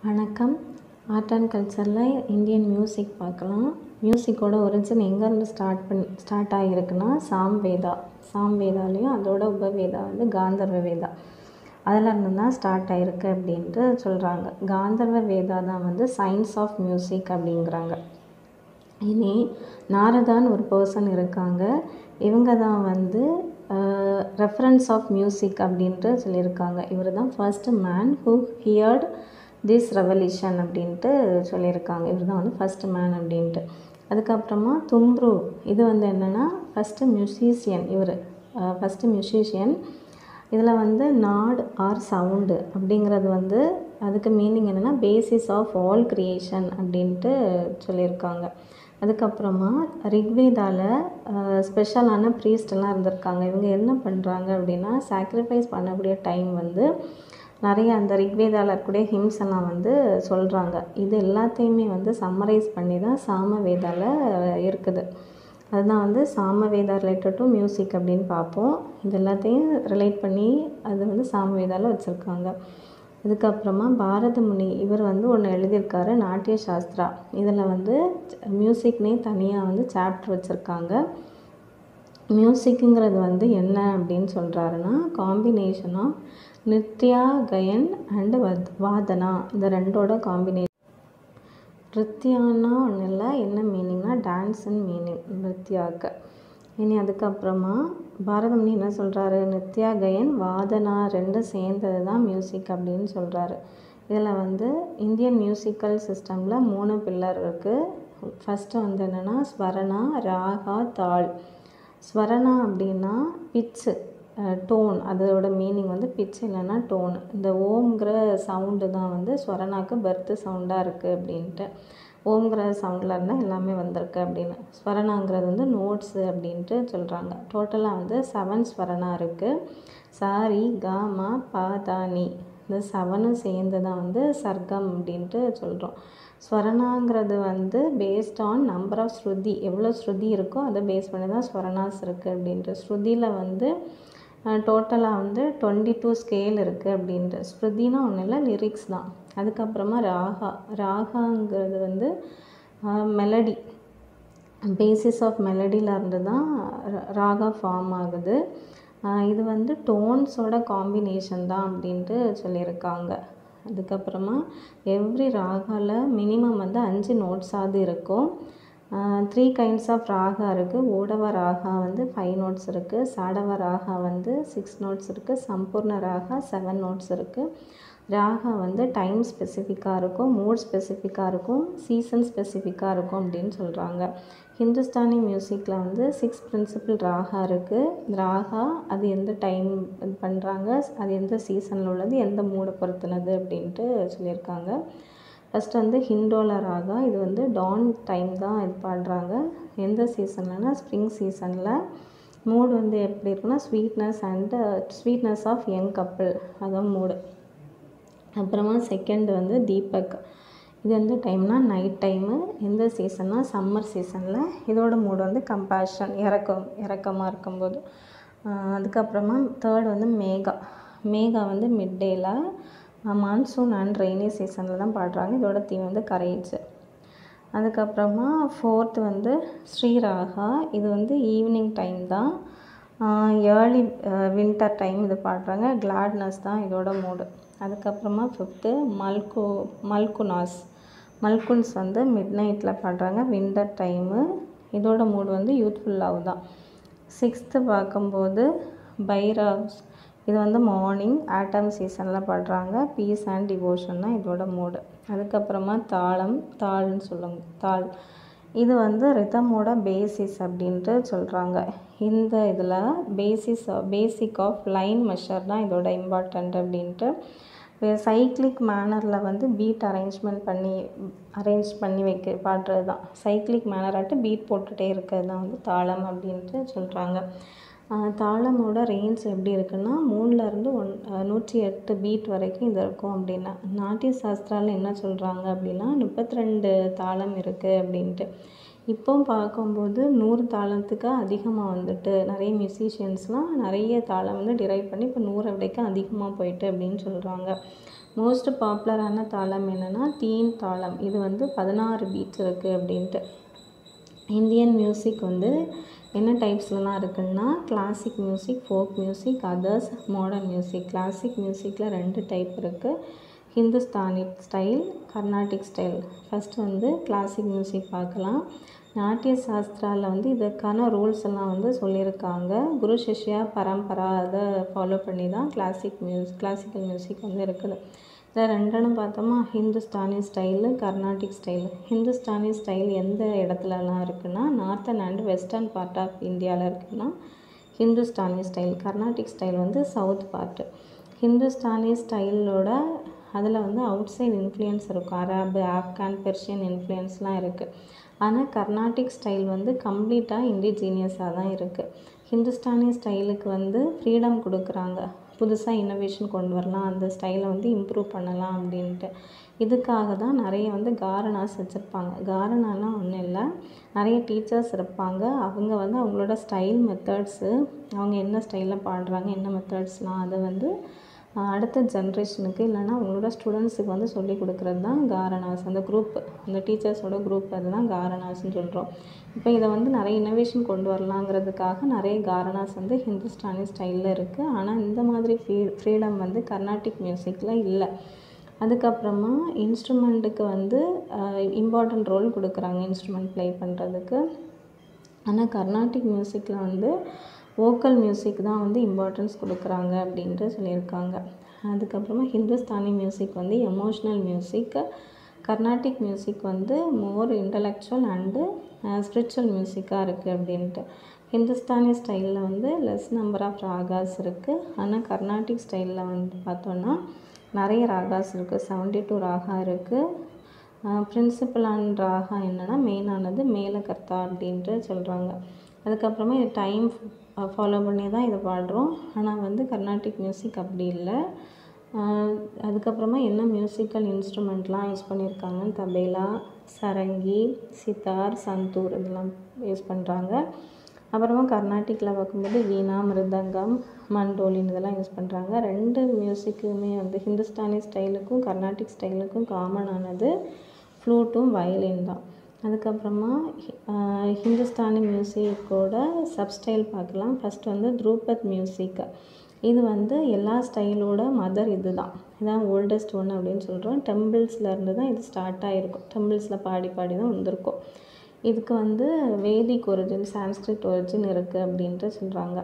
வணக்கம் art and கல்ச்சரில் Indian music பார்க்கலாம் மியூசிக்கோட ஒரிஜின் எங்கேருந்து ஸ்டார்ட் பண் ஸ்டார்ட் ஆகிருக்குன்னா சாம்வேதா சாம்வேதாலேயும் அதோட உபவேதா வந்து காந்தர்வ வேதா அதிலேருந்து தான் ஸ்டார்ட் ஆகிருக்கு அப்படின்ட்டு சொல்கிறாங்க காந்தர்வ வேதா தான் வந்து சயின்ஸ் ஆஃப் மியூசிக் அப்படிங்கிறாங்க இனி நாரதான்னு ஒரு பர்சன் இருக்காங்க இவங்க தான் வந்து ரெஃபரன்ஸ் ஆஃப் மியூசிக் அப்படின்ட்டு சொல்லியிருக்காங்க இவர் தான் first man who heard this revolution அப்படின்ட்டு சொல்லியிருக்காங்க இவர் தான் வந்து ஃபஸ்ட்டு மேன் அப்படின்ட்டு அதுக்கப்புறமா தும்ப்ரு இது வந்து என்னென்னா ஃபஸ்ட்டு மியூசிஷியன் இவர் ஃபஸ்ட்டு மியூசிஷியன் இதில் வந்து நாட் ஆர் சவுண்டு அப்படிங்கிறது வந்து அதுக்கு மீனிங் என்னென்னா பேசிஸ் ஆஃப் ஆல் க்ரியேஷன் அப்படின்ட்டு சொல்லியிருக்காங்க அதுக்கப்புறமா ரிக்வேதாவில் ஸ்பெஷலான ப்ரீஸ்டெல்லாம் இருந்திருக்காங்க இவங்க என்ன பண்ணுறாங்க அப்படின்னா சாக்ரிஃபைஸ் பண்ணக்கூடிய டைம் வந்து நிறைய அந்த ரிக்வேதாவில் இருக்கக்கூடிய ஹிம்ஸ் எல்லாம் வந்து சொல்கிறாங்க இது எல்லாத்தையுமே வந்து சம்மரைஸ் பண்ணி தான் சாமவேதாவில் இருக்குது அதுதான் வந்து சாமவேதா ரிலேட்டட் டு மியூசிக் அப்படின்னு பார்ப்போம் இது எல்லாத்தையும் ரிலேட் பண்ணி அது வந்து சாமவேதாவில் வச்சுருக்காங்க அதுக்கப்புறமா பாரத முனி இவர் வந்து ஒன்று எழுதியிருக்காரு நாட்டிய சாஸ்திரா இதில் வந்து மியூசிக்னே தனியாக வந்து சாப்டர் வச்சுருக்காங்க மியூசிக்குங்கிறது வந்து என்ன அப்படின்னு சொல்கிறாருன்னா காம்பினேஷன் ஆஃப் நித்யா கயன் அண்டு வத் வாதனா இந்த ரெண்டோட காம்பினேஷன் நிருத்தியானா ஒன்றும் இல்லை என்ன மீனிங்னா டான்ஸுன்னு மீனிங் நிருத்தியாவுக்கு இனி அதுக்கப்புறமா பாரதமுனி என்ன சொல்கிறாரு நித்யா கயன் வாதனா ரெண்டும் சேர்ந்தது தான் மியூசிக் அப்படின்னு சொல்கிறாரு இதில் வந்து இந்தியன் மியூசிக்கல் சிஸ்டமில் மூணு பில்லர் இருக்குது ஃபஸ்ட்டு வந்து என்னென்னா ஸ்வரணா ராகா தாள் ஸ்வரணா அப்படின்னா பிட்ஸு டோன் அதோட மீனிங் வந்து பிட்ச் இல்லைன்னா டோன் இந்த ஓம்ங்கிற சவுண்டு தான் வந்து ஸ்வரணாக்கு பர்த்து சவுண்டாக இருக்குது அப்படின்ட்டு ஓம்ங்கிற சவுண்டில் இருந்தால் எல்லாமே வந்திருக்கு அப்படின்னு ஸ்வரணாங்கிறது வந்து நோட்ஸு அப்படின்ட்டு சொல்கிறாங்க டோட்டலாக வந்து செவன் ஸ்வரணா இருக்குது சாரி காமா பாதானி இந்த செவனும் சேர்ந்து தான் வந்து சர்க்கம் அப்படின்ட்டு சொல்கிறோம் ஸ்வரணாங்கிறது வந்து based on number of shruti எவ்வளோ ஸ்ருதி இருக்கோ அதை பேஸ் பண்ணி தான் ஸ்வரணாஸ் இருக்குது அப்படின்ட்டு ஸ்ருதியில் வந்து டோட்டலாக வந்து டுவெண்ட்டி டூ ஸ்கேல் இருக்குது அப்படின்ட்டு ஸ்ருதினா ஒன்றும் இல்லை லிரிக்ஸ் தான் அதுக்கப்புறமா ராகா ராகாங்கிறது வந்து மெலடி பேசிஸ் ஆஃப் மெலடியில் இருந்து தான் ராகா ஃபார்ம் ஆகுது இது வந்து டோன்ஸோட காம்பினேஷன் தான் அப்படின்ட்டு சொல்லியிருக்காங்க அதுக்கப்புறமா எவ்ரி ராகாவில் மினிமம் வந்து அஞ்சு நோட்ஸாவது இருக்கும் த்ரீ கைண்ட்ஸ் ஆஃப் ராகா இருக்குது ஓடவ ராகா வந்து ஃபைவ் நோட்ஸ் இருக்குது சாடவ ராகா வந்து சிக்ஸ் நோட்ஸ் இருக்குது சம்பூர்ண ராகா செவன் நோட்ஸ் இருக்குது ராகா வந்து டைம் ஸ்பெசிஃபிக்காக இருக்கும் மூட் ஸ்பெசிஃபிக்காக இருக்கும் சீசன் ஸ்பெசிஃபிக்காக இருக்கும் அப்படின்னு சொல்கிறாங்க ஹிந்துஸ்தானி மியூசிக்கில் வந்து சிக்ஸ் பிரின்சிபல் ராகா இருக்குது ராகா அது எந்த டைம் இது பண்ணுறாங்க அது எந்த சீசனில் உள்ளது எந்த மூடை பொறுத்துனது அப்படின்ட்டு சொல்லியிருக்காங்க ஃபஸ்ட்டு வந்து ஹிண்டோலா ராகா இது வந்து டான் டைம் தான் இது பாடுறாங்க எந்த சீசன்லனா ஸ்ப்ரிங் சீசனில் மூடு வந்து எப்படி இருக்குன்னா sweetness and sweetness of young couple அதான் மூடு அப்புறமா செகண்ட் வந்து தீபக் இது எந்த டைம்னா நைட் டைமு எந்த சீசன்னா சம்மர் சீசனில் இதோட மூடு வந்து கம்பேஷன் இறக்கம் இறக்கமாக இருக்கும்போது அதுக்கப்புறமா தேர்ட் வந்து மேகா மேகா வந்து மிட் டேயில் மான்சூன் அண்ட் ரெய்னி சீசனில் தான் பாடுறாங்க இதோட தீம் வந்து கரேஜ் அதுக்கப்புறமா ஃபோர்த் வந்து ஸ்ரீராகா இது வந்து ஈவினிங் டைம் தான் ஏர்லி வின்டர் டைம் இது பாடுறாங்க கிளாட்னஸ் தான் இதோட மூடு அதுக்கப்புறமா ஃபிஃப்த்து மல்கு மல்குனாஸ் மல்குன்ஸ் வந்து மிட் நைட்டில் பாடுறாங்க வின்டர் டைமு இதோட மூடு வந்து யூத்ஃபுல் லவ் தான் சிக்ஸ்த்து பார்க்கும்போது பைராவ்ஸ் இது வந்து மார்னிங் ஆட்டம் சீசனில் பாடுறாங்க பீஸ் அண்ட் டிவோஷன் தான் இதோட மூடு அதுக்கப்புறமா தாளம் தாள்னு சொல்லுங்க தாள் இது வந்து ரிதமோட பேசிஸ் அப்படின்ட்டு சொல்கிறாங்க இந்த இதில் basis basic of line measure தான் இதோட இம்பார்ட்டண்ட் அப்படின்ட்டு சைக்ளிக் மேனரில் வந்து பீட் அரேஞ்ச்மெண்ட் பண்ணி அரேஞ்ச் பண்ணி வைக்க பாடுறது தான் சைக்ளிக் மேனராட்டு பீட் போட்டுகிட்டே இருக்கிறது தான் வந்து தாளம் அப்படின்ட்டு சொல்கிறாங்க தாளமோட ரேஞ்ச் எப்படி இருக்குன்னா மூணுலேருந்து ஒன் நூற்றி எட்டு பீட் வரைக்கும் இது இருக்கும் அப்படின்னா நாட்டிய சாஸ்திராவில் என்ன சொல்கிறாங்க அப்படின்னா முப்பத்தி ரெண்டு தாளம் இருக்குது அப்படின்ட்டு இப்போ பார்க்கும்போது நூறு தாளத்துக்கு அதிகமாக வந்துட்டு நிறைய மியூசிஷியன்ஸ்லாம் நிறைய தாளம் வந்து டிரைவ் பண்ணி இப்போ நூறை விடைக்கு அதிகமாக போயிட்டு அப்படின்னு சொல்கிறாங்க மோஸ்ட் பாப்புலரான தாளம் என்னென்னா தீன் தாளம் இது வந்து பதினாறு பீட்ஸ் இருக்குது அப்படின்ட்டு இந்தியன் மியூசிக் வந்து என்ன டைப்ஸ்லலாம் இருக்குன்னா classic music folk music others modern music classic மியூசிக்கில் ரெண்டு டைப் இருக்குது Hindustani style Carnatic style first வந்து கிளாசிக் மியூசிக் பார்க்கலாம் நாட்டிய சாஸ்திராவில் வந்து இதற்கான ரூல்ஸ் எல்லாம் வந்து சொல்லியிருக்காங்க குரு சிஷ்யா பரம்பரா அதை ஃபாலோ பண்ணி தான் கிளாசிக் மியூஸ் கிளாசிக்கல் மியூசிக் வந்து இருக்குது இதில் ரெண்டுன்னு பார்த்தோமா Hindustani style Carnatic style Hindustani style எந்த இடத்துலலாம் இருக்குன்னா northern and western part of இந்தியாவில் இருக்குன்னா ஹிந்துஸ்தானி ஸ்டைல் கர்நாடிக் ஸ்டைல் வந்து சவுத் பார்ட்டு ஹிந்துஸ்தானி ஸ்டைலோட அதில் வந்து அவுட் சைடு இன்ஃப்ளூயன்ஸ் இருக்கும் அரபு ஆப்கான் பெர்ஷியன் இன்ஃப்ளூயன்ஸ்லாம் இருக்குது ஆனால் கர்நாடிக் ஸ்டைல் வந்து கம்ப்ளீட்டாக இண்டிஜீனியஸாக தான் இருக்குது ஹிந்துஸ்தானி ஸ்டைலுக்கு வந்து ஃப்ரீடம் கொடுக்குறாங்க புதுசாக இன்னோவேஷன் கொண்டு வரலாம் அந்த ஸ்டைலை வந்து இம்ப்ரூவ் பண்ணலாம் அப்படின்ட்டு இதுக்காக தான் நிறைய வந்து காரணாஸ் வச்சுருப்பாங்க காரணாலாம் ஒன்றும் இல்லை நிறைய டீச்சர்ஸ் இருப்பாங்க அவங்க வந்து அவங்களோட ஸ்டைல் மெத்தட்ஸு அவங்க என்ன ஸ்டைலில் பாடுறாங்க என்ன மெத்தட்ஸ்லாம் அதை வந்து அடுத்த ஜென்ரேஷனுக்கு இல்லைன்னா அவங்களோட ஸ்டூடெண்ட்ஸுக்கு வந்து சொல்லி கொடுக்குறது தான் காரணாஸ் அந்த குரூப் அந்த டீச்சர்ஸோட குரூப் அதுதான் காரணாஸ்ன்னு சொல்கிறோம் இப்போ இதை வந்து நிறைய இன்னோவேஷன் கொண்டு வரலாங்கிறதுக்காக நிறைய காரணாஸ் வந்து ஹிந்துஸ்தானி ஸ்டைலில் இருக்குது ஆனால் இந்த மாதிரி ஃப்ரீ ஃப்ரீடம் வந்து கர்நாடிக் மியூசிக்கில் இல்லை அதுக்கப்புறமா இன்ஸ்ட்ருமெண்ட்டுக்கு வந்து இம்பார்ட்டண்ட் ரோல் கொடுக்குறாங்க இன்ஸ்ட்ருமெண்ட் ப்ளே பண்ணுறதுக்கு ஆனால் கர்நாடிக் மியூசிக்கில் வந்து வோக்கல் மியூசிக் தான் வந்து இம்பார்ட்டன்ஸ் கொடுக்குறாங்க அப்படின்ட்டு சொல்லியிருக்காங்க அதுக்கப்புறமா ஹிந்துஸ்தானி மியூசிக் வந்து எமோஷ்னல் மியூசிக் கர்நாடிக் மியூசிக் வந்து மோர் இன்டலெக்சுவல் அண்டு ஸ்பிரிச்சுவல் மியூசிக்காக இருக்குது அப்படின்ட்டு ஹிந்துஸ்தானி ஸ்டைலில் வந்து லெஸ் நம்பர் ஆஃப் ராகாஸ் இருக்குது ஆனால் கர்நாடிக் ஸ்டைலில் வந்து பார்த்தோன்னா நிறைய ராகாஸ் இருக்குது செவன்ட்டி டூ ராகா இருக்குது பிரின்சிபலான ராகா என்னென்னா மெயினானது மேலகர்த்தா அப்படின்ட்டு சொல்கிறாங்க அதுக்கப்புறமா இது டைம் ஃபாலோ பண்ணி தான் இதை பாடுறோம் ஆனால் வந்து கர்நாடிக் மியூசிக் அப்படி இல்லை அதுக்கப்புறமா என்ன மியூசிக்கல் இன்ஸ்ட்ருமெண்ட்லாம் யூஸ் பண்ணியிருக்காங்கன்னு தபேலா சரங்கி சித்தார் சந்தூர் இதெல்லாம் யூஸ் பண்ணுறாங்க அப்புறமா கர்நாடிக்கில் பார்க்கும்போது வீணா மிருதங்கம் மண்டோலின் இதெல்லாம் யூஸ் பண்ணுறாங்க ரெண்டு மியூசிக்குமே வந்து ஹிந்துஸ்தானி ஸ்டைலுக்கும் கர்நாடிக் ஸ்டைலுக்கும் காமனானது ஃப்ளூட்டும் வயலின் தான் அதுக்கப்புறமா ஹிந்துஸ்தானி மியூசிக்கோட சப்ஸ்டைல் பார்க்கலாம் ஃபஸ்ட் வந்து த்ரூபத் மியூசிக் இது வந்து எல்லா ஸ்டைலோட மதர் இது தான் இதான் ஓல்டஸ்ட் ஒன் அப்படின்னு சொல்கிறோம் டெம்பிள்ஸ்லேருந்து தான் இது ஸ்டார்ட் ஆகிருக்கும் டெம்பிள்ஸில் பாடி பாடி தான் வந்திருக்கும் இதுக்கு வந்து வேதிக் ஒரிஜின் சான்ஸ்கிரிட் ஒரிஜின் இருக்குது அப்படின்ட்டு சொல்கிறாங்க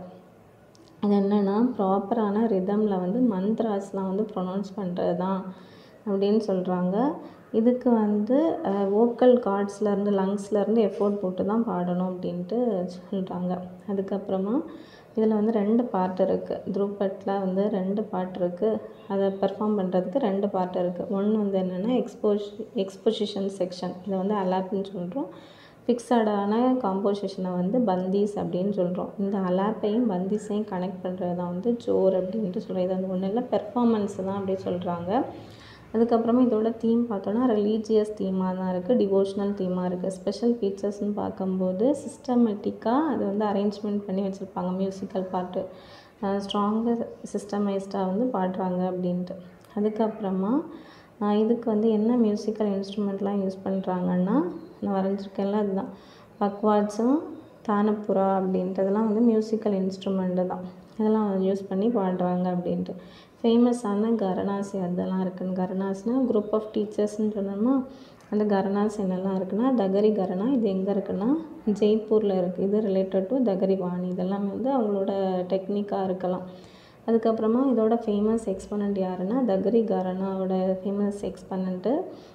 அது என்னென்னா ப்ராப்பரான ரிதமில் வந்து மந்த்ராஸ்லாம் வந்து ப்ரொனவுன்ஸ் பண்ணுறது தான் அப்படின்னு சொல்கிறாங்க இதுக்கு வந்து வோக்கல் கார்ட்ஸ்லேருந்து லங்ஸ்லேருந்து எஃபோர்ட் போட்டு தான் பாடணும் அப்படின்ட்டு சொல்கிறாங்க அதுக்கப்புறமா இதில் வந்து ரெண்டு பார்ட் இருக்குது த்ரூபட்டில் வந்து ரெண்டு பார்ட் இருக்குது அதை பெர்ஃபார்ம் பண்ணுறதுக்கு ரெண்டு பார்ட் இருக்குது ஒன்று வந்து என்னென்னா எக்ஸ்போஷ் எக்ஸ்பொசிஷன் செக்ஷன் இதை வந்து அலாப்னு சொல்கிறோம் ஃபிக்ஸடான காம்போசிஷனை வந்து பந்தீஸ் அப்படின்னு சொல்கிறோம் இந்த அலாப்பையும் பந்தீஸையும் கனெக்ட் பண்ணுறது தான் வந்து ஜோர் அப்படின்ட்டு சொல்கிறோம் இது வந்து ஒன்றும் இல்லை பெர்ஃபார்மன்ஸ் தான் அப்படி சொல்கிறாங்க அதுக்கப்புறமா இதோட தீம் பார்த்தோன்னா ரிலீஜியஸ் தீமாக தான் இருக்குது டிவோஷ்னல் தீமாக இருக்குது ஸ்பெஷல் ஃபீச்சர்ஸ்னு பார்க்கும்போது சிஸ்டமேட்டிக்காக அது வந்து அரேஞ்ச்மெண்ட் பண்ணி வச்சுருப்பாங்க மியூசிக்கல் பாட்டு ஸ்ட்ராங்கு சிஸ்டமைஸ்டாக வந்து பாடுறாங்க அப்படின்ட்டு அதுக்கப்புறமா இதுக்கு வந்து என்ன மியூசிக்கல் இன்ஸ்ட்ருமெண்ட்லாம் யூஸ் பண்ணுறாங்கன்னா நான் வரைஞ்சிருக்கேன்ல அதுதான் பக்வாட்ஸும் தானப்புரா அப்படின்றதெல்லாம் வந்து மியூசிக்கல் இன்ஸ்ட்ருமெண்ட்டு தான் இதெல்லாம் யூஸ் பண்ணி பாடுறாங்க அப்படின்ட்டு ஃபேமஸான கரணாஸ் அதெல்லாம் இருக்குன்னு கரணாஸ்னால் குரூப் ஆஃப் டீச்சர்ஸ்னு சொன்னோமா அந்த கரணாஸ் என்னெல்லாம் இருக்குன்னா தகரி கரணா இது எங்கே இருக்குன்னா ஜெய்ப்பூரில் இருக்குது இது ரிலேட்டட் டு தகரி வாணி இதெல்லாமே வந்து அவங்களோட டெக்னிக்காக இருக்கலாம் அதுக்கப்புறமா இதோட ஃபேமஸ் எக்ஸ்பனண்ட் யாருன்னா தகரி கரணாவோட ஃபேமஸ் எக்ஸ்பனண்ட்டு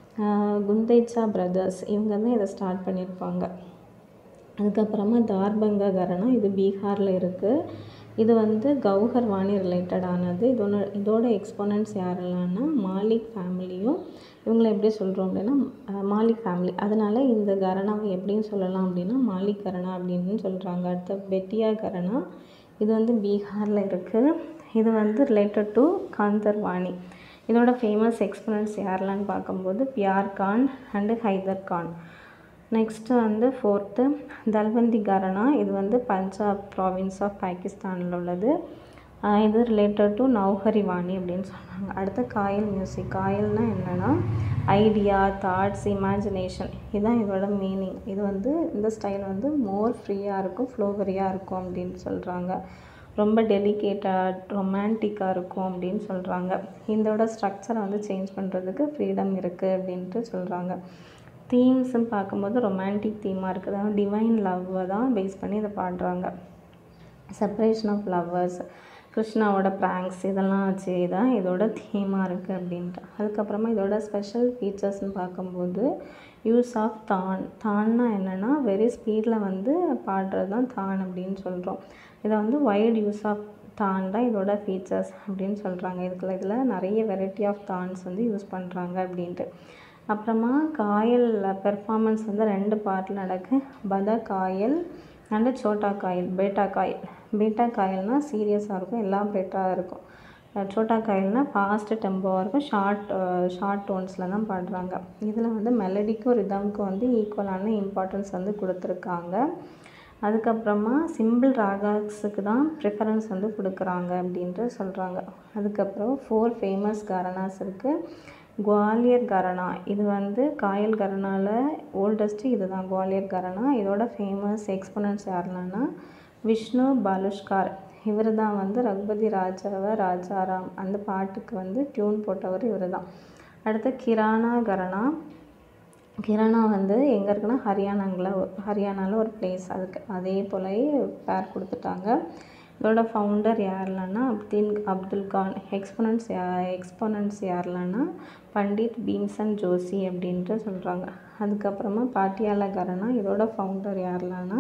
குந்தேச்சா பிரதர்ஸ் இவங்க தான் இதை ஸ்டார்ட் பண்ணியிருப்பாங்க அதுக்கப்புறமா தார்பங்கா கரணா இது பீகாரில் இருக்குது இது வந்து கௌஹர் வாணி ரிலேட்டடானது இதோட இதோட எக்ஸ்போனன்ட்ஸ் யாரெல்லாம்னா மாலிக் ஃபேமிலியும் இவங்களை எப்படி சொல்கிறோம் அப்படின்னா மாலிக் ஃபேமிலி அதனால் இந்த கரணாவை எப்படின்னு சொல்லலாம் அப்படின்னா மாலிக் கரணா அப்படின்னு சொல்கிறாங்க அடுத்த பெட்டியா கரணா இது வந்து பீகாரில் இருக்குது இது வந்து ரிலேட்டட் டு காந்தர் வாணி இதோட ஃபேமஸ் எக்ஸ்பனன்ட்ஸ் யாரெல்லாம்னு பார்க்கும்போது பியார் கான் அண்டு ஹைதர் கான் நெக்ஸ்ட்டு வந்து ஃபோர்த்து தல்வந்தி கரணா இது வந்து பஞ்சாப் ப்ராவின்ஸ் ஆஃப் பாகிஸ்தானில் உள்ளது ஆஹ் இது ரிலேட்டட் டு நௌஹரி வாணி அப்படின்னு சொன்னாங்க அடுத்து காயல் மியூசிக் காயல்னால் என்னென்னா ஐடியா தாட்ஸ் இமேஜினேஷன் இதுதான் இதோட மீனிங் இது வந்து இந்த ஸ்டைல் வந்து மோர் ஃப்ரீயாக இருக்கும் ஃப்ளோவரியாக இருக்கும் அப்படின்னு சொல்கிறாங்க ரொம்ப டெலிகேட்டட் ரொமான்டிக்காக இருக்கும் அப்படின்னு சொல்கிறாங்க இதோட ஸ்ட்ரக்சரை வந்து சேஞ்ச் பண்ணுறதுக்கு ஃப்ரீடம் இருக்குது அப்படின்ட்டு சொல்கிறாங்க தீம்ஸ்ன்னு பார்க்கும்போது ரொமான்டிக் தீமாக இருக்குது அதாவது டிவைன் லவ்வை தான் பேஸ் பண்ணி இதை பாடுறாங்க செப்பரேஷன் ஆஃப் லவ்வர்ஸ் கிருஷ்ணாவோட ப்ராங்க்ஸ் இதெல்லாம் வச்சு தான் இதோட தீமாக இருக்குது அப்படின்ட்டு அதுக்கப்புறமா இதோட ஸ்பெஷல் ஃபீச்சர்ஸ்னு பார்க்கும்போது யூஸ் ஆஃப் தான் தான்னா என்னென்னா வெரி ஸ்பீடில் வந்து பாடுறது தான் தான் அப்படின்னு சொல்கிறோம் இதை வந்து வைட் யூஸ் ஆஃப் தான் தான் இதோட ஃபீச்சர்ஸ் அப்படின்னு சொல்கிறாங்க இதுக்குள்ள இதில் நிறைய வெரைட்டி ஆஃப் தான்ஸ் வந்து யூஸ் பண்ணுறாங்க அப்படின்ட்டு அப்புறமா காயல் பெர்ஃபார்மன்ஸ் வந்து ரெண்டு பார்ட்டில் நடக்கு பத காயல் அண்டு சோட்டா காயல் பேட்டா காயல் பேட்டா காயல்னால் சீரியஸாக இருக்கும் எல்லாம் பேட்டாக இருக்கும் அஹ் சோட்டா காயல்னால் ஃபாஸ்ட்டு டெம்போவாக இருக்கும் ஷார்ட் ஷார்ட் டோன்ஸில் தான் பாடுறாங்க இதில் வந்து மெலடிக்கும் ரிதம்க்கும் வந்து ஈக்குவலான இம்பார்ட்டன்ஸ் வந்து கொடுத்துருக்காங்க அதுக்கப்புறமா சிம்பிள் ராகாஸுக்கு தான் ப்ரிஃபரன்ஸ் வந்து கொடுக்குறாங்க அப்படின்ட்டு சொல்கிறாங்க அதுக்கப்புறம் ஃபோர் ஃபேமஸ் கரணாஸ் இருக்குது குவாலியர் கரணா இது வந்து காயல் கரணாவில் ஓல்டஸ்ட்டு இது தான் குவாலியர் கரணா இதோட ஃபேமஸ் எக்ஸ்போனன்ட்ஸ் யாருன்னா விஷ்ணு பாலுஷ்கார் இவர் தான் வந்து ரகுபதி ராஜாவை ராஜாராம் அந்த பாட்டுக்கு வந்து டியூன் போட்டவர் இவர் தான் அடுத்து கிரானா கரணா கிரானா வந்து எங்கே இருக்குன்னா ஹரியானாங்கள ஹரியானாவில் ஒரு பிளேஸ் அதுக்கு அதே போலவே பேர் கொடுத்துட்டாங்க இதோட ஃபவுண்டர் யாரெல்லாம்னா அப்துல் அப்துல் கான் எக்ஸ்போனன்ட்ஸ் யா எக்ஸ்போனன்ட்ஸ் யாரெல்லாம்னா பண்டிட் பீம்சன் ஜோஷி அப்படின்ட்டு சொல்கிறாங்க அதுக்கப்புறமா பாட்டியாலா கரணா இதோட ஃபவுண்டர் யாரெல்லாம்னா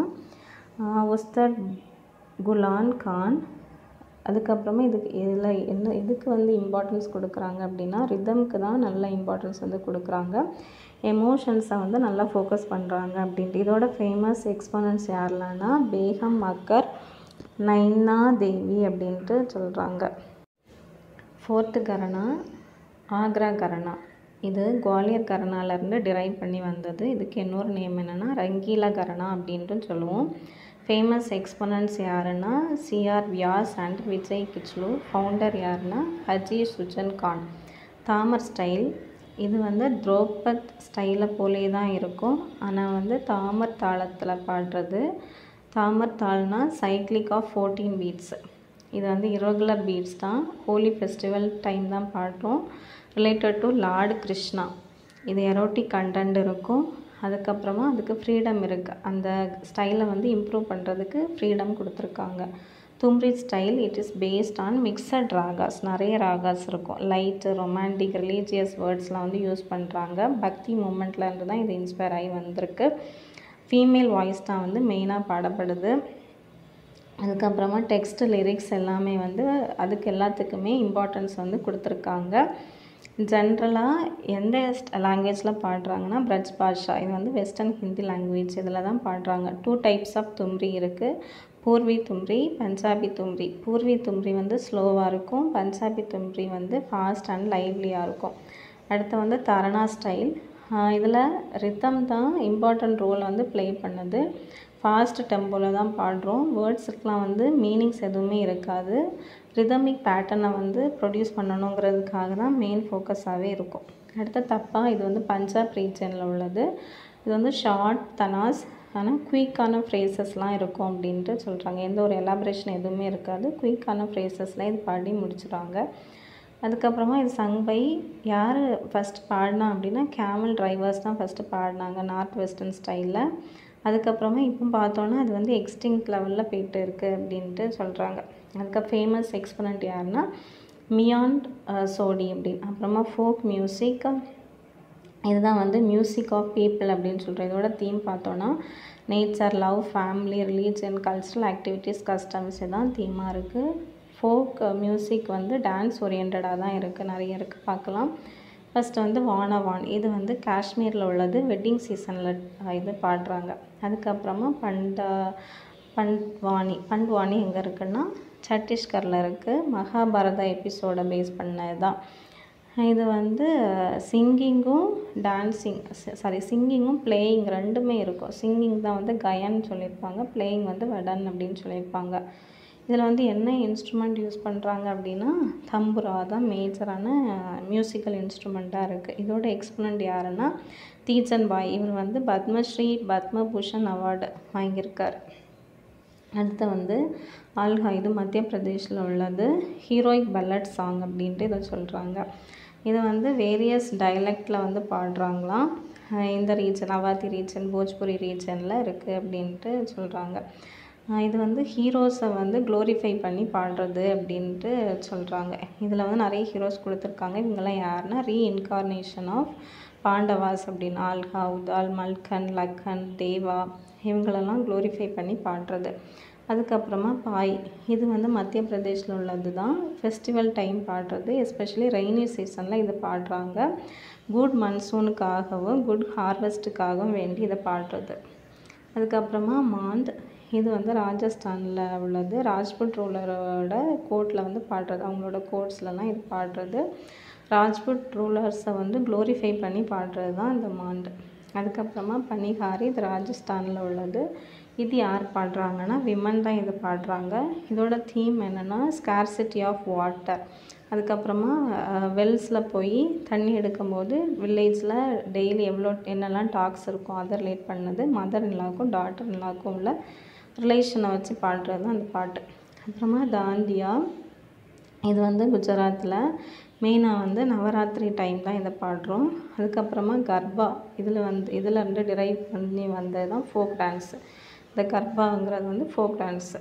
உஸ்தர் குலான் கான் அதுக்கப்புறமா இதுக்கு இதில் என்ன இதுக்கு வந்து இம்பார்ட்டன்ஸ் கொடுக்குறாங்க அப்படின்னா ரிதம்க்கு தான் நல்ல இம்பார்ட்டன்ஸ் வந்து கொடுக்குறாங்க எமோஷன்ஸை வந்து நல்லா ஃபோக்கஸ் பண்ணுறாங்க அப்படின்ட்டு இதோட ஃபேமஸ் எக்ஸ்போனன்ட்ஸ் யாரெல்லாம்னா பேகம் மக்கர் நைனா தேவி அப்படின்ட்டு சொல்கிறாங்க ஃபோர்த்து கரணா ஆக்ரா கரணா இது குவாலியர் கரணாலேருந்து டிரைவ் பண்ணி வந்தது இதுக்கு இன்னொரு நேம் என்னென்னா ரங்கீலா கரணா அப்படின்ட்டு சொல்லுவோம் ஃபேமஸ் எக்ஸ்போனன்ட்ஸ் யாருன்னா C R Vyas and Vijay Kichlu founder யாருன்னா ஹஜி சுஜன் கான் தாமர் ஸ்டைல் இது வந்து துரோபத் ஸ்டைலை போலே தான் இருக்கும் ஆனால் வந்து தாமர் தாளத்தில் பாடுறது தாமர் தாள்னா சைக்ளிக் ஆஃப் ஃபோர்டீன் பீட்ஸ் இது வந்து இரகுலர் பீட்ஸ் தான் ஹோலி ஃபெஸ்டிவல் டைம் தான் பாடுறோம் ரிலேட்டட் டு லார்டு கிருஷ்ணா இது எரோட்டிக் கண்டென்ட் இருக்கும் அதுக்கப்புறமா அதுக்கு ஃப்ரீடம் இருக்குது அந்த ஸ்டைலை வந்து இம்ப்ரூவ் பண்ணுறதுக்கு ஃப்ரீடம் கொடுத்துருக்காங்க thumri style it is based on mixed ragas நிறைய ராகாஸ் இருக்கும் லைட்டு ரொமான்டிக் ரிலீஜியஸ் வேர்ட்ஸ்லாம் வந்து யூஸ் பண்ணுறாங்க பக்தி மூமெண்ட்டில் இருந்து தான் இது இன்ஸ்பயர் ஆகி வந்திருக்கு ஃபீமேல் வாய்ஸ் தான் வந்து மெயினாக பாடப்படுது அதுக்கப்புறமா டெக்ஸ்ட் லிரிக்ஸ் எல்லாமே வந்து அதுக்கு எல்லாத்துக்குமே இம்பார்ட்டன்ஸ் வந்து கொடுத்துருக்காங்க ஜென்ரலாக எந்த லாங்குவேஜில் பாடுறாங்கன்னா பிரஜ் பாஷா இது வந்து வெஸ்டர்ன் ஹிந்தி லாங்குவேஜ் இதில் தான் பாடுறாங்க டூ டைப்ஸ் ஆஃப் தும்ரி இருக்குது பூர்வி தும்ரி பஞ்சாபி தும்ரி பூர்வி தும்ரி வந்து ஸ்லோவாக இருக்கும் பஞ்சாபி தும்ரி வந்து ஃபாஸ்ட் அண்ட் லைவ்லியாக இருக்கும் அடுத்து வந்து தரணா ஸ்டைல் இதில் ரித்தம் தான் இம்பார்ட்டண்ட் ரோல் வந்து ப்ளே பண்ணுது ஃபாஸ்ட் டெம்போவில் தான் பாடுறோம் வேர்ட்ஸுக்கெலாம் வந்து மீனிங்ஸ் எதுவுமே இருக்காது ரிதமிக் பேட்டர்னை வந்து ப்ரொடியூஸ் பண்ணணுங்கிறதுக்காக தான் மெயின் ஃபோக்கஸாகவே இருக்கும் அடுத்து தப்பாக இது வந்து பஞ்சாப் ரீஜனில் உள்ளது இது வந்து ஷார்ட் தனாஸ் ஆனால் குயிக்கான ஃப்ரேசஸ்லாம் இருக்கும் அப்படின்ட்டு சொல்கிறாங்க எந்த ஒரு எலாபரேஷன் எதுவுமே இருக்காது குயிக்கான ஃப்ரேசஸ்லாம் இது பாடி முடிச்சிடுறாங்க அதுக்கப்புறமா இது சங் பை யார் ஃபஸ்ட் பாடினா அப்படின்னா கேமல் டிரைவர்ஸ் தான் ஃபஸ்ட்டு பாடினாங்க நார்த் வெஸ்டர்ன் ஸ்டைலில் அதுக்கப்புறமா இப்போ பார்த்தோன்னா அது வந்து எக்ஸ்டிங்க் லெவலில் போயிட்டு இருக்குது அப்படின்ட்டு சொல்கிறாங்க அதுக்கு ஃபேமஸ் எக்ஸ்பனண்ட் யாருன்னா மியாண்ட் சோடி அப்படின்னு அப்புறமா ஃபோக் மியூசிக் இதுதான் வந்து மியூசிக் ஆஃப் பீப்புள் அப்படின்னு சொல்கிறோம் இதோட தீம் பார்த்தோன்னா nature love family religion cultural activities customs இதுதான் தீமாக இருக்குது ஃபோக் மியூசிக் வந்து டான்ஸ் ஓரியன்டாக தான் இருக்குது நிறைய இருக்குது பார்க்கலாம் ஃபஸ்ட்டு வந்து வானவான் இது வந்து காஷ்மீரில் உள்ளது வெட்டிங் சீசனில் இது பாடுறாங்க அதுக்கப்புறமா பண்டா பண்ட்வானி பண்ட்வானி எங்கே இருக்குன்னா சத்தீஸ்கரில் இருக்குது மகாபாரதா எபிசோடை பேஸ் பண்ணது தான் இது வந்து சிங்கிங்கும் டான்ஸிங் சாரி சிங்கிங்கும் பிளேயிங் ரெண்டுமே இருக்கும் சிங்கிங் தான் வந்து கயன்னு சொல்லியிருப்பாங்க பிளேயிங் வந்து வடன் அப்படின்னு சொல்லியிருப்பாங்க இதில் வந்து என்ன இன்ஸ்ட்ருமெண்ட் யூஸ் பண்ணுறாங்க அப்படின்னா தம்புரா தான் மேஜரான மியூசிக்கல் இன்ஸ்ட்ருமெண்ட்டாக இருக்குது இதோட எக்ஸ்பனண்ட் யாருன்னா தீச்சன் பாய் இவர் வந்து பத்மஸ்ரீ பத்மபூஷன் அவார்டு வாங்கியிருக்கார் அடுத்து வந்து ஆல்ஹா இது மத்திய பிரதேஷில் உள்ளது ஹீரோயிக் பல்லட் சாங் அப்படின்ட்டு இதை சொல்கிறாங்க இது வந்து வேரியஸ் டைலக்டில் வந்து பாடுறாங்களாம் அஹ் இந்த ரீஜன் அவாதி ரீஜன் போஜ்புரி ரீஜனில் இருக்குது அப்படின்ட்டு சொல்கிறாங்க இது வந்து ஹீரோஸை வந்து க்ளோரிஃபை பண்ணி பாடுறது அப்படின்ட்டு சொல்கிறாங்க இதில் வந்து நிறைய ஹீரோஸ் கொடுத்துருக்காங்க இவங்கெல்லாம் யாருன்னா ரீஇன்கார்னேஷன் ஆஃப் பாண்டவாஸ் அப்படின்னு ஆல்ஹா உதால் மல்கன் லக்கன் தேவா இவங்களெல்லாம் க்ளோரிஃபை பண்ணி பாடுறது அதுக்கப்புறமா பாய் இது வந்து மத்திய பிரதேஷில் உள்ளது தான் ஃபெஸ்டிவல் டைம் பாடுறது எஸ்பெஷலி ரெய்னி சீசனில் இது பாடுறாங்க குட் மன்சூனுக்காகவும் குட் ஹார்வெஸ்ட்டுக்காகவும் வேண்டி இதை பாடுறது அதுக்கப்புறமா மாந்த் இது வந்து ராஜஸ்தானில் உள்ளது ராஜ்புட் ரூலரோட கோர்ட்டில் வந்து பாடுறது அவங்களோட கோர்ட்ஸ்லலாம் இது பாடுறது ராஜ்புட் ரூலர்ஸை வந்து க்ளோரிஃபை பண்ணி பாடுறது தான் இந்த மாண்ட் அதுக்கப்புறமா பனிகாரி இது ராஜஸ்தானில் உள்ளது இது யார் பாடுறாங்கன்னா விமன் தான் இது பாடுறாங்க இதோட தீம் என்னென்னா ஸ்கார்சிட்டி ஆஃப் வாட்டர் அதுக்கப்புறமா வெல்ஸில் போய் தண்ணி எடுக்கும்போது வில்லேஜில் டெய்லி எவ்வளோ என்னெல்லாம் டாக்ஸ் இருக்கும் அதை ரிலேட் பண்ணது மதர் இல்லாக்கும் டாட்டர் இல்லாக்கும் உள்ள ரிலேஷனை வச்சு பாடுறது தான் அந்த பாட்டு அப்புறமா தாந்தியா இது வந்து குஜராத்தில் மெயினாக வந்து நவராத்திரி டைம் தான் இதை பாடுறோம் அதுக்கப்புறமா கர்பா இதில் வந்து இதில் இருந்து டிரைவ் பண்ணி வந்தது தான் ஃபோக் டான்ஸு இந்த கர்பாங்கிறது வந்து ஃபோக் டான்ஸு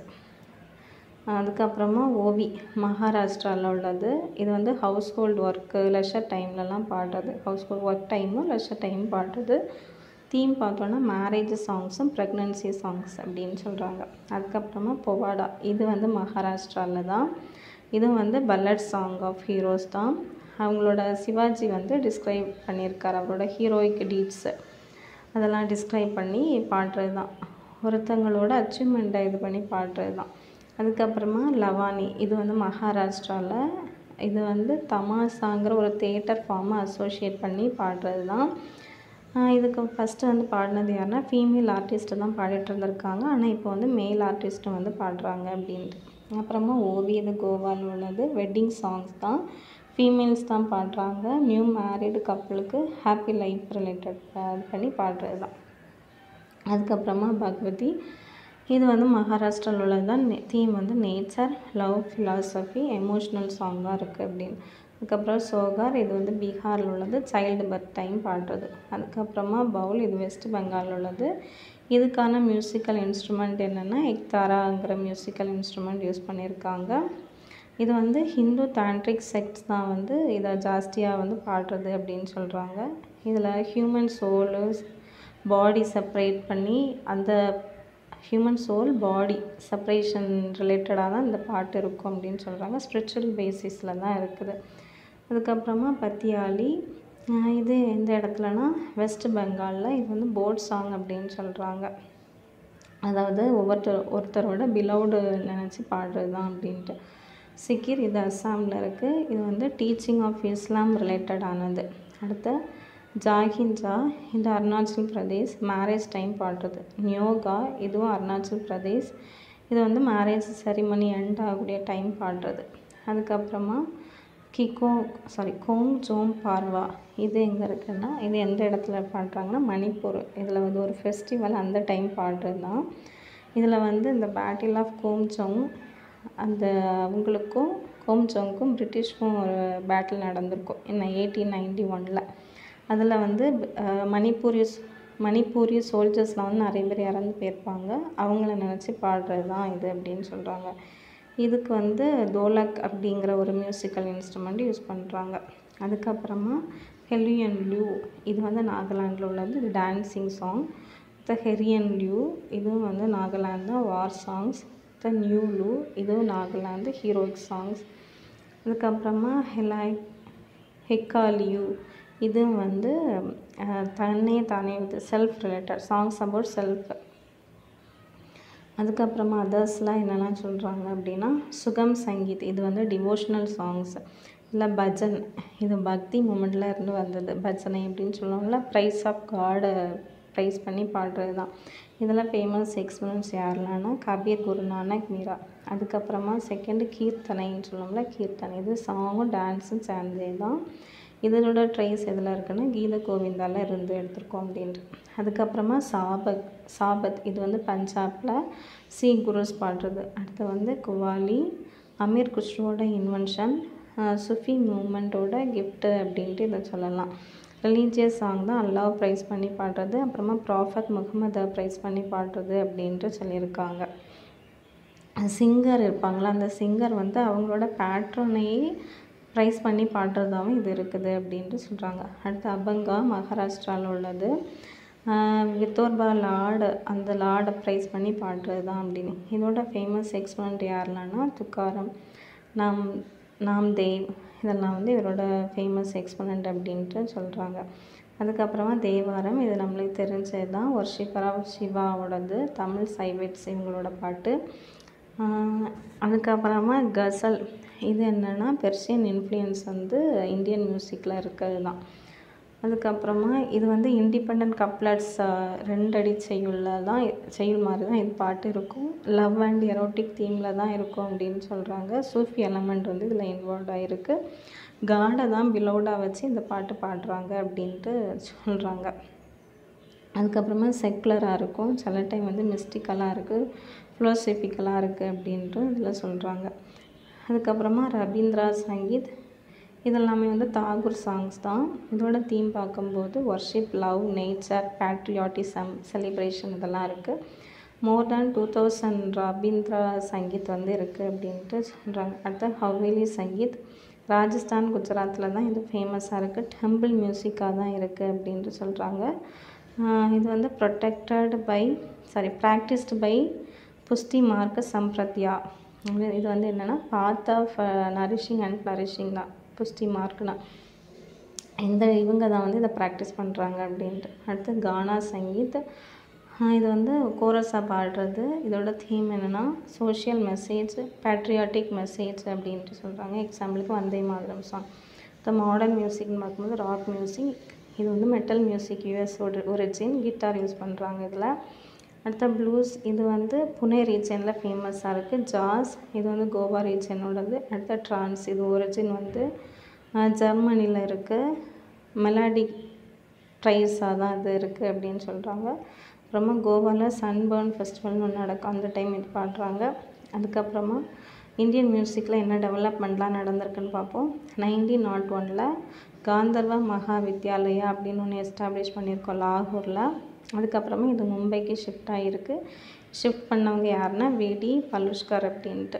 அதுக்கப்புறமா ஓவி மகாராஷ்டிராவில் உள்ளது இது வந்து ஹவுஸ் ஹோல்ட் ஒர்க்கு லெஷர் டைம்லலாம் பாடுறது ஹவுஸ் ஹோல்ட் ஒர்க் டைமும் லெஷர் டைம் பாடுறது தீம் பார்த்தோன்னா மேரேஜ் சாங்ஸும் ப்ரெக்னன்சி சாங்ஸ் அப்படின்னு சொல்கிறாங்க அதுக்கப்புறமா பொவாடா இது வந்து மகாராஷ்டிராவில் தான் இதுவும் வந்து பல்லட் சாங் ஆஃப் ஹீரோஸ் தான் அவங்களோட சிவாஜி வந்து டிஸ்கிரைப் பண்ணியிருக்கார் அவரோட ஹீரோயிக் டீட்ஸு அதெல்லாம் டிஸ்கிரைப் பண்ணி பாடுறது தான் ஒருத்தங்களோட அச்சீவ்மெண்ட்டை இது பண்ணி பாடுறது தான் அதுக்கப்புறமா லவானி இது வந்து மகாராஷ்டிராவில் இது வந்து தமாசாங்கிற ஒரு தேட்டர் ஃபார்மை அசோசியேட் பண்ணி பாடுறது தான் இதுக்கு ஃபஸ்ட்டு வந்து பாடினது யாருன்னா ஃபீமேல் ஆர்டிஸ்ட்டு தான் பாடிட்டு இருந்திருக்காங்க ஆனால் இப்போ வந்து மேல் ஆர்டிஸ்ட்டும் வந்து பாடுறாங்க அப்படின்ட்டு அப்புறமா ஓவி இது கோவாவில் உள்ளது வெட்டிங் சாங்ஸ் தான் ஃபீமேல்ஸ் தான் பாடுறாங்க நியூ மேரிடு கப்புளுக்கு ஹாப்பி லைஃப் ரிலேட்டட் இது பண்ணி பாடுறது தான் அதுக்கப்புறமா பகவதி இது வந்து மகாராஷ்டிராவில் உள்ளது தான் தீம் வந்து நேச்சர் லவ் ஃபிலாசபி எமோஷ்னல் சாங்காக இருக்குது அப்படின்னு அதுக்கப்புறம் சோகார் இது வந்து பீகாரில் உள்ளது சைல்டு பர்த் டைம் பாடுறது அதுக்கப்புறமா பவுல் இது வெஸ்ட் பெங்காலில் உள்ளது இதுக்கான மியூசிக்கல் இன்ஸ்ட்ருமெண்ட் என்னென்னா எக்தாராங்கிற மியூசிக்கல் இன்ஸ்ட்ருமெண்ட் யூஸ் பண்ணியிருக்காங்க இது வந்து ஹிந்து தாண்ட்ரிக் செக்ட்ஸ் தான் வந்து இதை ஜாஸ்தியாக வந்து பாடுறது அப்படின்னு சொல்கிறாங்க இதில் ஹியூமன் சோலு பாடி செப்பரேட் பண்ணி அந்த ஹியூமன் சோல் பாடி செப்பரேஷன் ரிலேட்டடாக தான் இந்த பாட்டு இருக்கும் அப்படின்னு சொல்கிறாங்க ஸ்பிரிச்சுவல் பேசிஸில் தான் இருக்குது அதுக்கப்புறமா பத்தியாலி இது எந்த இடத்துலனா வெஸ்ட் பெங்காலில் இது வந்து போட் சாங் அப்படின்னு சொல்கிறாங்க அதாவது ஒவ்வொருத்தர் ஒருத்தரோட பிலவுடு நினச்சி பாடுறது தான் அப்படின்ட்டு சிக்கிர் இது அஸ்ஸாமில் இருக்குது இது வந்து டீச்சிங் ஆஃப் இஸ்லாம் ரிலேட்டடானது அடுத்து ஜாகின்ஜா இது அருணாச்சல் பிரதேஷ் மேரேஜ் டைம் பாடுறது நியோகா இதுவும் அருணாச்சல் பிரதேஷ் இது வந்து மேரேஜ் செரிமனி எண்ட் ஆகக்கூடிய டைம் பாடுறது அதுக்கப்புறமா கிகோ சாரி கோங் ஜோம் பார்வா இது எங்கே இருக்குன்னா இது எந்த இடத்துல பாடுறாங்கன்னா மணிப்பூர் இதில் வந்து ஒரு ஃபெஸ்டிவல் அந்த டைம் பாடுறது தான் இதில் வந்து இந்த பேட்டில் ஆஃப் கோம்சோங் அந்த அவங்களுக்கும் கோம்சோங்க்கும் பிரிட்டிஷ்க்கும் ஒரு பேட்டில் நடந்திருக்கும் என்ன எயிட்டீன் நைன்டி ஒனில் அதில் வந்து மணிப்பூரிஸ் மணிப்பூரி சோல்ஜர்ஸ்லாம் வந்து நிறைய பேர் இறந்து போயிருப்பாங்க அவங்கள நினச்சி பாடுறது தான் இது அப்படின்னு சொல்கிறாங்க இதுக்கு வந்து தோலக் அப்படிங்கிற ஒரு மியூசிக்கல் இன்ஸ்ட்ருமெண்ட் யூஸ் பண்ணுறாங்க அதுக்கப்புறமா ஹெலியன் லியூ இது வந்து நாகாலாண்டில் உள்ளது இது டான்ஸிங் சாங் த ஹெரியன் லியூ இதுவும் வந்து நாகாலாந்து தான் வார் சாங்ஸ் த நியூ லூ இதுவும் நாகாலாந்து ஹீரோயிக் சாங்ஸ் அதுக்கப்புறமா ஹெலாய் ஹெக்காலியூ இதுவும் வந்து தன்னையே தானே இது self related songs about self அதுக்கப்புறமா அதர்ஸ்லாம் என்னெல்லாம் சொல்கிறாங்க அப்படின்னா சுகம் சங்கீத் இது வந்து டிவோஷ்னல் சாங்ஸ் இல்லை பஜன் இது பக்தி மூமெண்ட்டில் இருந்து வந்தது பஜனை அப்படின்னு சொல்லுவாங்கள்ல ப்ரைஸ் ஆஃப் காடை ப்ரைஸ் பண்ணி பாடுறது தான் இதெல்லாம் ஃபேமஸ் எக்ஸ்பீரியன்ஸ் யாருலான்னா கபீர் குரு நானக் மீரா அதுக்கப்புறமா செகண்டு கீர்த்தனைன்னு சொல்லுவோம்ல கீர்த்தனை இது சாங்கும் டான்ஸும் சேர்ந்தே தான் இதனோட ட்ரேஸ் எதில் இருக்குன்னா கீத கோவிந்தால இருந்து எடுத்திருக்கோம் அப்படின்ட்டு அதுக்கப்புறமா சாபத் சாபத் இது வந்து பஞ்சாபில் சி குருஸ் பாடுறது அடுத்து வந்து குவாலி அமீர் குஷ்ரோட இன்வென்ஷன் சுஃபி மூமெண்ட்டோட கிஃப்ட்டு அப்படின்ட்டு இதை சொல்லலாம் ரிலீஜியஸ் சாங் தான் அல்லாஹ் ப்ரைஸ் பண்ணி பாடுறது அப்புறமா ப்ராஃபத் முகமதை ப்ரைஸ் பண்ணி பாடுறது அப்படின்ட்டு சொல்லியிருக்காங்க சிங்கர் இருப்பாங்களா அந்த சிங்கர் வந்து அவங்களோட பேட்ரனையே ப்ரைஸ் பண்ணி பாடுறதாகவும் இது இருக்குது அப்படின்ட்டு சொல்கிறாங்க அடுத்து அபங்கா மகாராஷ்டிராவில் உள்ளது வித்தோர்பா லார்டு அந்த லார்டை ப்ரைஸ் பண்ணி பாடுறது தான் அப்படின்னு இதோட ஃபேமஸ் எக்ஸ்போனண்ட் யாரெல்லாம்னா துக்காரம் நாம் நாம் தேவ் இதெல்லாம் வந்து இவரோட ஃபேமஸ் எக்ஸ்போனண்ட் அப்படின்ட்டு சொல்கிறாங்க அதுக்கப்புறமா தேவாரம் இது நம்மளுக்கு தெரிஞ்சது தான் ஒர்ஷிப்பர் ஆஃப் சிவாவோடது தமிழ் சைவெட்ஸ் இவங்களோட பாட்டு அதுக்கப்புறமா கசல் இது என்னென்னா பெர்ஷியன் இன்ஃப்ளூயன்ஸ் வந்து இந்தியன் மியூசிக்கில் இருக்கிறது தான் அதுக்கப்புறமா இது வந்து இண்டிபெண்ட் கப்லட்ஸ் ரெண்டடி செய்யுள்ள தான் செய்யுள் மாதிரி தான் இது பாட்டு இருக்கும் லவ் அண்ட் எரோட்டிக் தீமில் தான் இருக்கும் அப்படின்னு சொல்கிறாங்க சூஃபி எலமெண்ட் வந்து இதில் இன்வால்வ் ஆகிருக்கு காடை தான் பிலோடாக வச்சு இந்த பாட்டு பாடுறாங்க அப்படின்ட்டு சொல்கிறாங்க அதுக்கப்புறமா செக்குலராக இருக்கும் சில டைம் வந்து மிஸ்டிக்கலாக இருக்குது ஃபிலோசபிக்கலாக இருக்குது அப்படின்ட்டு இதில் சொல்கிறாங்க அதுக்கப்புறமா ரவீந்திரா சங்கீத் இதெல்லாமே வந்து தாகூர் சாங்ஸ் தான் இதோட தீம் பார்க்கும்போது worship love nature patriotism celebration இதெல்லாம் இருக்குது more than two thousand Rabindra Sangeet வந்து இருக்குது அப்படின்ட்டு சொல்கிறாங்க அடுத்து ஹவேலி சங்கீத் ராஜஸ்தான் குஜராத்தில் தான் இது ஃபேமஸாக இருக்குது டெம்பிள் மியூசிக்காக தான் இருக்குது அப்படின்ட்டு சொல்கிறாங்க இது வந்து protected by sorry practised by Pushti Marga Sampradaya இது வந்து என்னென்னா path of nourishing and flourishing தான் புஷ்டி மார்க்னா இந்த இவங்க தான் வந்து இதை ப்ராக்டிஸ் பண்ணுறாங்க அப்படின்ட்டு அடுத்து கானா சங்கீத் இது வந்து கோரஸாக பாடுறது இதோட தீம் என்னென்னா சோஷியல் மெசேஜ் பேட்ரியாட்டிக் மெசேஜ் அப்படின்ட்டு சொல்கிறாங்க எக்ஸாம்பிளுக்கு வந்தே மாதிரம் சாங் இந்த மாடர்ன் மியூசிக்னு பார்க்கும்போது ராக் மியூசிக் இது வந்து மெட்டல் மியூசிக் யூஎஸோட ஒரிஜின் கிட்டார் யூஸ் பண்ணுறாங்க இதில் அடுத்த ப்ளூஸ் இது வந்து புனே ரீஜனில் ஃபேமஸாக இருக்குது ஜாஸ் இது வந்து கோவா ரீஜனோடது அடுத்த ட்ரான்ஸ் இது ஒரிஜின் வந்து ஜெர்மனியில் இருக்குது மெலாடிக் ட்ரைஸாக தான் இது இருக்குது அப்படின்னு சொல்கிறாங்க அப்புறமா கோவாவில் சன்பர்ன் ஃபெஸ்டிவல்னு ஒன்று நடக்கும் அந்த டைம் இது பாடுறாங்க அதுக்கப்புறமா இந்தியன் மியூசிக்கில் என்ன டெவலப்மெண்ட்லாம் நடந்திருக்குன்னு பார்ப்போம் நைன்டீன் நாட் ஒனில் காந்தர்வா மகா வித்யாலயா அப்படின்னு ஒன்று எஸ்டாப்ளிஷ் பண்ணியிருக்கோம் லாகூரில் அதுக்கப்புறமா இது மும்பைக்கு ஷிஃப்ட் ஆகிருக்கு ஷிஃப்ட் பண்ணவங்க யாருன்னா விடி பலுஷ்கர் அப்படின்ட்டு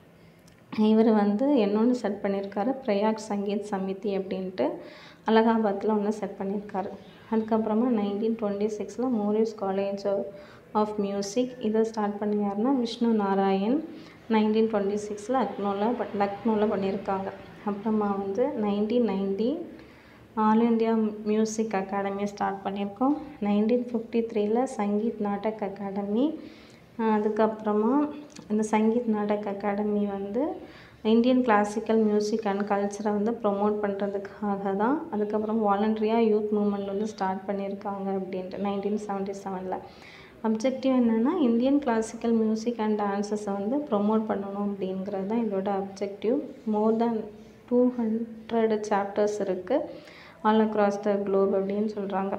இவர் வந்து இன்னொன்று செட் பண்ணியிருக்காரு பிரயாக் சங்கீத் சமிதி அப்படின்ட்டு அலகாபாத்தில் ஒன்று செட் பண்ணியிருக்காரு அதுக்கப்புறமா நைன்டீன் டுவெண்ட்டி சிக்ஸில் மோரிஸ் காலேஜ் ஆஃப் மியூசிக் இதை ஸ்டார்ட் பண்ணி யாருன்னா விஷ்ணு நாராயண் நைன்டீன் டுவெண்ட்டி சிக்ஸில் லக்னோவில் பட் லக்னோவில் பண்ணியிருக்காங்க அப்புறமா வந்து nineteen ninety all India music அகாடமியை ஸ்டார்ட் பண்ணியிருக்கோம் நைன்டீன் ஃபிஃப்டி த்ரீல சங்கீத் நாடக் அகாடமி அதுக்கப்புறமா இந்த சங்கீத் நாடக் அகாடமி வந்து இந்தியன் கிளாசிக்கல் மியூசிக் அண்ட் கல்ச்சரை வந்து ப்ரொமோட் பண்ணுறதுக்காக தான் அதுக்கப்புறம் வாலண்ட்ரியாக யூத் மூமெண்ட் வந்து ஸ்டார்ட் பண்ணியிருக்காங்க அப்படின்ட்டு நைன்டீன் செவன்ட்டி செவனில் அப்ஜெக்டிவ் என்னென்னா இந்தியன் கிளாசிக்கல் மியூசிக் அண்ட் டான்ஸஸை வந்து ப்ரொமோட் பண்ணணும் அப்படிங்கிறது தான் இதோட objective more than two hundred chapters இருக்குது ஆல் அக்ராஸ் த குளோப் அப்படின்னு சொல்கிறாங்க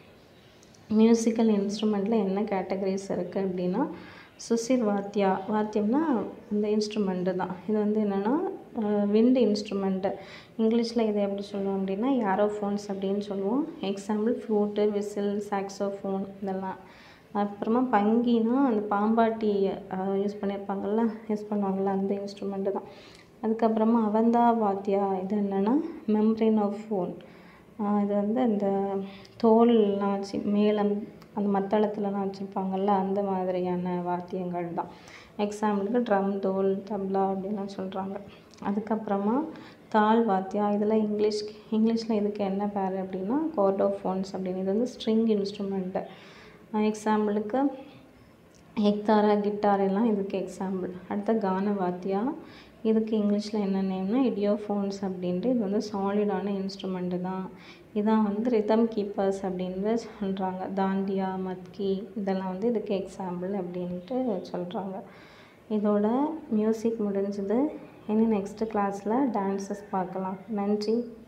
மியூசிக்கல் இன்ஸ்ட்ருமெண்ட்டில் என்ன கேட்டகரிஸ் இருக்குது அப்படின்னா சுசிர் வாத்தியா வாத்தியம்னா இந்த இன்ஸ்ட்ருமெண்ட்டு தான் இது வந்து என்னென்னா விண்ட் இன்ஸ்ட்ருமெண்ட்டு இங்கிலீஷில் இதை எப்படி சொல்லுவோம் அப்படின்னா யாரோஃபோன்ஸ் அப்படின்னு சொல்லுவோம் எக்ஸாம்பிள் ஃப்ளூட்டு விசில் சாக்ஸோஃபோன் இதெல்லாம் அப்புறமா பங்கினா அந்த பாம்பாட்டி யூஸ் பண்ணியிருப்பாங்கள்ல யூஸ் பண்ணுவாங்கள்ல அந்த இன்ஸ்ட்ருமெண்ட்டு தான் அதுக்கப்புறமா அவந்தா வாத்தியா இது என்னென்னா மெம்ப்ரேன் ஆஃப் ஃபோன் இது வந்து அந்த தோல்லாம் வச்சு மேளம் அந்த மத்தளத்துலலாம் வச்சுருப்பாங்கள்ல அந்த மாதிரியான வாத்தியங்கள் தான் எக்ஸாம்பிளுக்கு ட்ரம் தோல் தப்லா அப்படின்லாம் சொல்கிறாங்க அதுக்கப்புறமா தாள் வாத்தியா இதெல்லாம் இங்கிலீஷ் இங்கிலீஷில் இதுக்கு என்ன பேர் அப்படின்னா கோர்டோஃபோன்ஸ் அப்படின்னு இது வந்து ஸ்ட்ரிங் இன்ஸ்ட்ருமெண்ட்டு எக்ஸாம்பிளுக்கு எக்தாரா கிட்டார் எல்லாம் இதுக்கு எக்ஸாம்பிள் அடுத்த கான வாத்தியா இதுக்கு இங்கிலீஷில் என்ன நேம்னா இடியோஃபோன்ஸ் அப்படின்ட்டு இது வந்து சாலிடான இன்ஸ்ட்ருமெண்ட்டு தான் இதான் வந்து ரிதம் கீப்பர்ஸ் அப்படின்னு சொல்கிறாங்க தாண்டியா மத்கி இதெல்லாம் வந்து இதுக்கு எக்ஸாம்பிள் அப்படின்ட்டு சொல்கிறாங்க இதோட மியூசிக் முடிஞ்சது இனி நெக்ஸ்ட்டு கிளாஸில் டான்ஸஸ் பார்க்கலாம் நன்றி